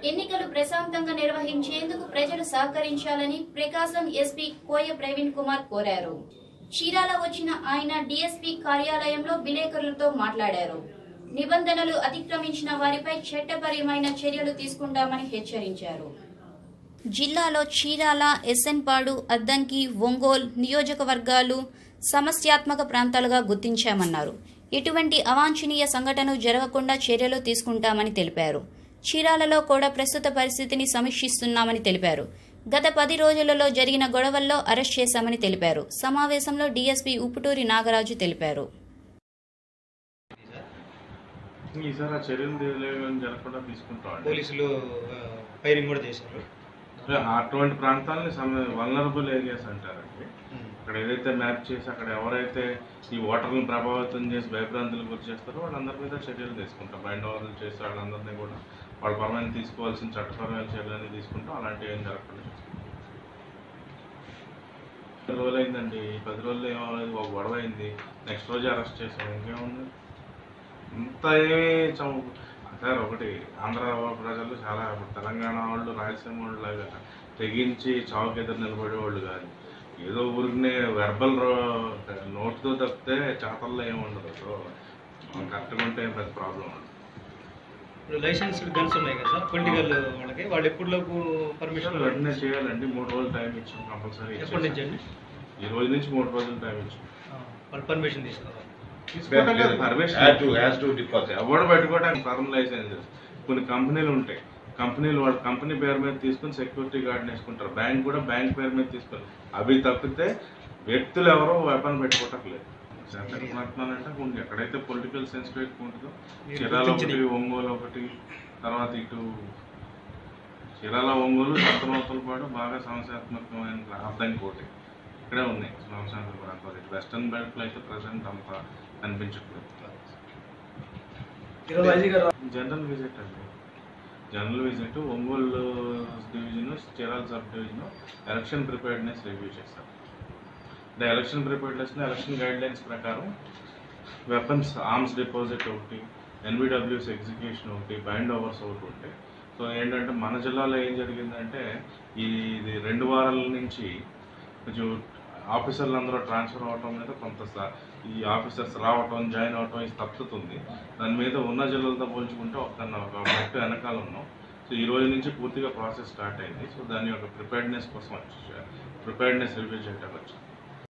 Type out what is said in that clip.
ఎన్నికలు ప్రశాంతంగా నిర్వహించేందుకు ప్రజలు సహకరించాలని ప్రకాశం ఎస్పీ కోయ ప్రవీణ్ కుమార్ కోరారు చీరాల వచ్చిన ఆయన డీఎస్పీ కార్యాలయంలో విలేకరులతో మాట్లాడారు నిబంధనలు అతిక్రమించిన వారిపై చట్టపరమైన చర్యలు తీసుకుంటామని హెచ్చరించారు జిల్లాలో చీరాల ఎస్ఎన్పాడు అద్దంకి ఒంగోల్ నియోజకవర్గాలు సమస్యాత్మక ప్రాంతాలుగా గుర్తించామన్నారు ఎటువంటి అవాంఛనీయ సంఘటన జరగకుండా చర్యలు తీసుకుంటామని తెలిపారు చీరాలలో కూడా ప్రస్తుత పరిస్థితిని సమీక్షిస్తున్నామని తెలిపారు గత పది రోజులలో జరిగిన గొడవల్లో అరెస్ట్ చేశామని తెలిపారు సమావేశంలో డీఎస్పీ ఉప్పుటూరి నాగరాజు తెలిపారు ఈసారి ఆ చర్యలు తెలియని జరగకుండా తీసుకుంటాం పోలీసులు ఆ, ఫైరింగ్ కూడా చేశారు అటువంటి ప్రాంతాలని వల్నరబుల్ ఏరియాస్ అంటారండి అక్కడ ఏదైతే మ్యాప్ చేసి అక్కడ ఎవరైతే ఈ ఓటర్లను ప్రభావితం చేసి భయభ్రాంతులకు గురి చేస్తారో వాళ్ళందరి మీద చర్యలు తీసుకుంటాం బైండ్ ఓవర్లు చేసి వాళ్ళందరినీ కూడా వాళ్ళ పరమైన తీసుకోవాల్సిన చట్టపరమైన చర్యలన్నీ తీసుకుంటాం అలాంటివి ఏం జరగకుండా చూసుకుంటాం. పది రోజులు అయిందండి ఈ పది రోజులు ఏమవుతుంది ఒక గొడవ అయింది నెక్స్ట్ రోజు అరెస్ట్ చేసాం ఇంకేముంది ఇంత ఏమీ చౌ సార్ ఒకటి ఆంధ్ర ప్రజలు చాలా ఇప్పుడు తెలంగాణ వాళ్ళు రాయలసీమ వాళ్ళు లాగా తెగించి చావుకి ఎదురు నిలబడే వాళ్ళు కాదు ఏదో ఊరికనే వెర్బల్ నోట్తో తప్పితే చేతల్లో ఏమి ఉండదు సో మనం కరెక్ట్గా ఉంటే పెద్ద ప్రాబ్లం ఉండదు ఇప్పుడు లైసెన్స్ గన్స్ ఉన్నాయి కదా సార్ పొలిటికల్ వాళ్ళకి వాళ్ళు ఎప్పుడులోపు పర్మిషన్ వెంటనే చేయాలండి మూడు రోజులు టైం ఇచ్చాం కంపల్సరీ ఎప్పటి నుంచి అండి ఈ రోజు నుంచి మూడు రోజులు టైం ఇచ్చాం ఆ, వాళ్ళు పర్మిషన్ తీసుకోవాలి తీసుకుంటాం కదా, permission. Has to, has to deposit. ఎవడు పెట్టుకోవడానికి ఫార్మ్ లైసెన్సెస్ కొన్ని కంపెనీలు ఉంటాయి కంపెనీలు వాళ్ళ కంపెనీ పేరు మీద తీసుకుని సెక్యూరిటీ గార్డ్ వేసుకుంటారు బ్యాంక్ కూడా బ్యాంక్ పేరు మీద తీసుకొని అవి తప్పితే వ్యక్తులు ఎవరో వెపన్ పెట్టుకోవట్లేదు అంటే కొన్ని ఎక్కడైతే పొలిటికల్ సెన్సిటివ్ ఎక్కువ ఉంటుందో మీరు చీరాల ఒకటి గుర్తించినవి. ఒంగోలు ఒకటి తర్వాత ఇటు చీరాల ఒంగోలు సంతనోతల పాటు బాగా సమస్యాత్మకమైన అర్థానికి ఒకటి ఇక్కడే ఉన్నాయి సమస్యాత్మక ప్రాంతాలు ఇటు వెస్టర్న్ బెల్ట్లో అయితే ప్రజెంట్ అంత కనిపించట్లేదు జనరల్ విజిట్ అండి general visit Ongole division Chirala sub division election preparedness review చేస్తారు అంటే election preparedness election guidelines ప్రకారం వెపన్స్ ఆర్మ్స్ డిపాజిట్ ఒకటి ఎన్బిడబ్ల్యూస్ ఎగ్జిక్యూషన్ ఒకటి బైండ్ ఓవర్స్ ఒకటి ఉంటాయి సో ఏంటంటే మన జిల్లాలో ఏం జరిగిందంటే ఈ ఇది రెండు వారాల నుంచి కొంచెం ఆఫీసర్లు అందరూ ట్రాన్స్ఫర్ అవటం మీద కొంత స- ఈ ఆఫీసర్స్ రావటం జాయిన్ అవటం ఈ స్తబ్దత ఉంది దాని మీద ఉన్న జిల్లాలతో పోల్చుకుంటే ఒక ఒక మెట్టు వెనకాల ఉన్నాం సో ఈ రోజు నుంచి పూర్తిగా ప్రాసెస్ స్టార్ట్ అయింది సో దాని యొక్క ప్రిపేర్డ్నెస్ కోసం వచ్చి ప్రిపేర్డ్నెస్ రివ్యూ చేయడానికి వచ్చాం